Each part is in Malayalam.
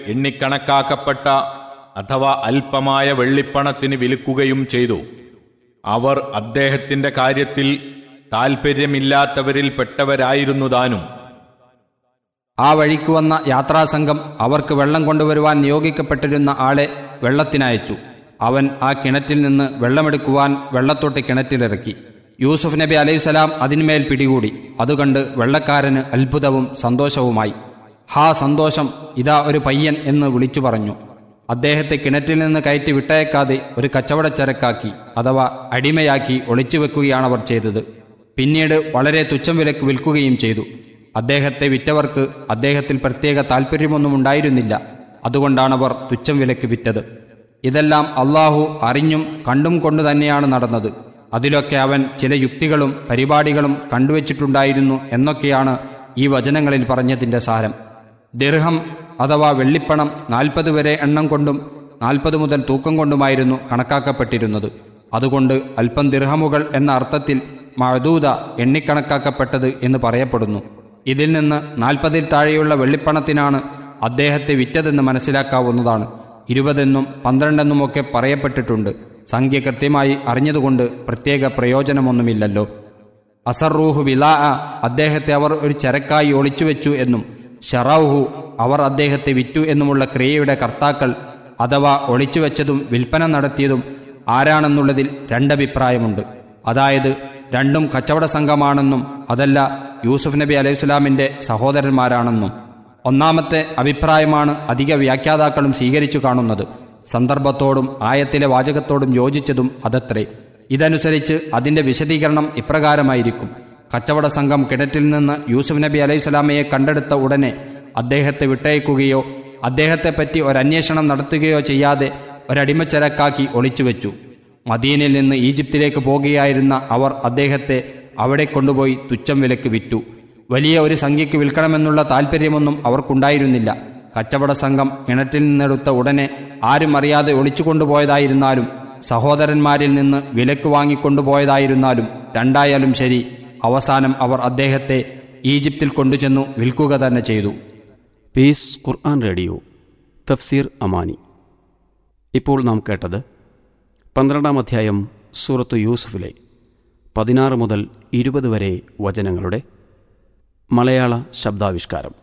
എണ്ണിക്കണക്കാക്കപ്പെട്ട അഥവാ അല്പമായ വെള്ളിപ്പണത്തിന് വിൽക്കുകയും ചെയ്തു അവർ അദ്ദേഹത്തിന്റെ കാര്യത്തിൽ താൽപ്പര്യമില്ലാത്തവരിൽ പെട്ടവരായിരുന്നു താനും ആ വഴിക്ക് വന്ന യാത്രാസംഘം അവർക്ക് വെള്ളം കൊണ്ടുവരുവാൻ നിയോഗിക്കപ്പെട്ടിരുന്ന ആളെ വെള്ളത്തിനയച്ചു അവൻ ആ കിണറ്റിൽ നിന്ന് വെള്ളമെടുക്കുവാൻ വെള്ളത്തൊട്ട് കിണറ്റിലിറക്കി യൂസുഫ് നബി അലൈഹിസ്സലാം അതിന്മേൽ പിടികൂടി അതുകണ്ട് വെള്ളക്കാരന് അത്ഭുതവും സന്തോഷവുമായി ഹാ സന്തോഷം ഇതാ ഒരു പയ്യൻ എന്ന് വിളിച്ചു പറഞ്ഞു അദ്ദേഹത്തെ കിണറ്റിൽ നിന്ന് കയറ്റി വിട്ടയക്കാതെ ഒരു കച്ചവടച്ചരക്കാക്കി അഥവാ അടിമയാക്കി ഒളിച്ചു വെക്കുകയാണവർ ചെയ്തത് പിന്നീട് വളരെ തുച്ഛം വിലക്ക് വിൽക്കുകയും ചെയ്തു അദ്ദേഹത്തെ വിറ്റവർക്ക് അദ്ദേഹത്തിൽ പ്രത്യേക താൽപ്പര്യമൊന്നും ഉണ്ടായിരുന്നില്ല അതുകൊണ്ടാണവർ തുച്ഛം വിലക്ക് വിറ്റത് ഇതെല്ലാം അള്ളാഹു അറിഞ്ഞും കണ്ടും കൊണ്ട് തന്നെയാണ് നടന്നത് അതിലൊക്കെ അവൻ ചില യുക്തികളും പരിപാടികളും കണ്ടുവച്ചിട്ടുണ്ടായിരുന്നു എന്നൊക്കെയാണ് ഈ വചനങ്ങളിൽ പറഞ്ഞതിൻ്റെ സാരം ദിർഹം അഥവാ വെള്ളിപ്പണം നാൽപ്പത് വരെ എണ്ണം കൊണ്ടും നാൽപ്പത് മുതൽ തൂക്കം കൊണ്ടുമായിരുന്നു കണക്കാക്കപ്പെട്ടിരുന്നത് അതുകൊണ്ട് അല്പം ദിർഹമുകൾ എന്ന അർത്ഥത്തിൽ മഴദൂത എണ്ണിക്കണക്കാക്കപ്പെട്ടത് എന്ന് പറയപ്പെടുന്നു ഇതിൽ നിന്ന് നാൽപ്പതിൽ താഴെയുള്ള വെള്ളിപ്പണത്തിനാണ് അദ്ദേഹത്തെ വിറ്റതെന്ന് മനസ്സിലാക്കാവുന്നതാണ് ഇരുപതെന്നും പന്ത്രണ്ടെന്നുമൊക്കെ പറയപ്പെട്ടിട്ടുണ്ട് സംഖ്യ കൃത്യമായി അറിഞ്ഞതുകൊണ്ട് പ്രത്യേക പ്രയോജനമൊന്നുമില്ലല്ലോ അസറൂഹു വിലാ അദ്ദേഹത്തെ അവർ ഒരു ചരക്കായി ഒളിച്ചുവെച്ചു എന്നും ഷറൌഹു അവർ അദ്ദേഹത്തെ വിറ്റു എന്നുമുള്ള ക്രിയയുടെ കർത്താക്കൾ അഥവാ ഒളിച്ചുവെച്ചതും വിൽപ്പന നടത്തിയതും ആരാണെന്നുള്ളതിൽ രണ്ടഭിപ്രായമുണ്ട് അതായത് രണ്ടും കച്ചവട സംഘമാണെന്നും അതല്ല യൂസുഫ് നബി അലൈഹിസ്ലാമിന്റെ സഹോദരന്മാരാണെന്നും ഒന്നാമത്തെ അഭിപ്രായമാണ് അധിക വ്യാഖ്യാതാക്കളും സ്വീകരിച്ചു കാണുന്നത് സന്ദർഭത്തോടും ആയത്തിലെ വാചകത്തോടും യോജിച്ചതും അതത്രേ ഇതനുസരിച്ച് അതിന്റെ വിശദീകരണം ഇപ്രകാരമായിരിക്കും കച്ചവട സംഘം കിണറ്റിൽ നിന്ന് യൂസുഫ് നബി അലൈഹിസ്ലാമയെ കണ്ടെടുത്ത ഉടനെ അദ്ദേഹത്തെ വിട്ടയക്കുകയോ അദ്ദേഹത്തെപ്പറ്റി ഒരന്വേഷണം നടത്തുകയോ ചെയ്യാതെ ഒരടിമച്ചരക്കാക്കി ഒളിച്ചുവെച്ചു മദീനയിൽ നിന്ന് ഈജിപ്തിലേക്ക് പോകുകയായിരുന്ന അവർ അദ്ദേഹത്തെ അവിടെ കൊണ്ടുപോയി തുച്ഛം വിലക്ക് വിറ്റു വലിയ ഒരു സംഖ്യയ്ക്ക് വിൽക്കണമെന്നുള്ള താല്പര്യമൊന്നും അവർക്കുണ്ടായിരുന്നില്ല കച്ചവട സംഘം കിണറ്റിൽ നിന്നെടുത്ത ഉടനെ ആരും അറിയാതെ ഒളിച്ചു കൊണ്ടുപോയതായിരുന്നാലും സഹോദരന്മാരിൽ നിന്ന് വിലക്ക് വാങ്ങിക്കൊണ്ടുപോയതായിരുന്നാലും രണ്ടായാലും ശരി അവസാനം അവർ അദ്ദേഹത്തെ ഈജിപ്തിൽ കൊണ്ടുചെന്നു വിൽക്കുക തന്നെ ചെയ്തു പീസ് ഖുർആൻ റേഡിയോ തഫ്സീർ അമാനി ഇപ്പോൾ നാം കേട്ടത് പന്ത്രണ്ടാം അധ്യായം സൂറത്ത് യൂസുഫിലെ പതിനാറ് മുതൽ ഇരുപത് വരെ വചനങ്ങളുടെ മലയാള ശബ്ദാവിഷ്കാരം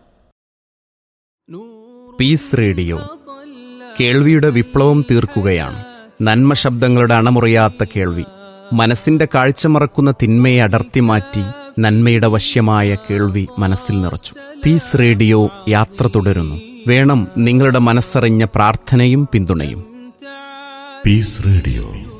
പീസ് റേഡിയോ കേൾവിയുടെ വിപ്ലവം തീർക്കുകയാണ് നന്മ ശബ്ദങ്ങളുടെ അണമുറിയാത്ത കേൾവി മനസ്സിന്റെ കാഴ്ച മറക്കുന്ന തിന്മയെ അടർത്തി മാറ്റി നന്മയുടെ വശ്യമായ കേൾവി മനസ്സിൽ നിറച്ചു പീസ് റേഡിയോ യാത്ര തുടരുന്നു വേണം നിങ്ങളുടെ മനസ്സറിഞ്ഞ പ്രാർത്ഥനയും പിന്തുണയും Peace Radio.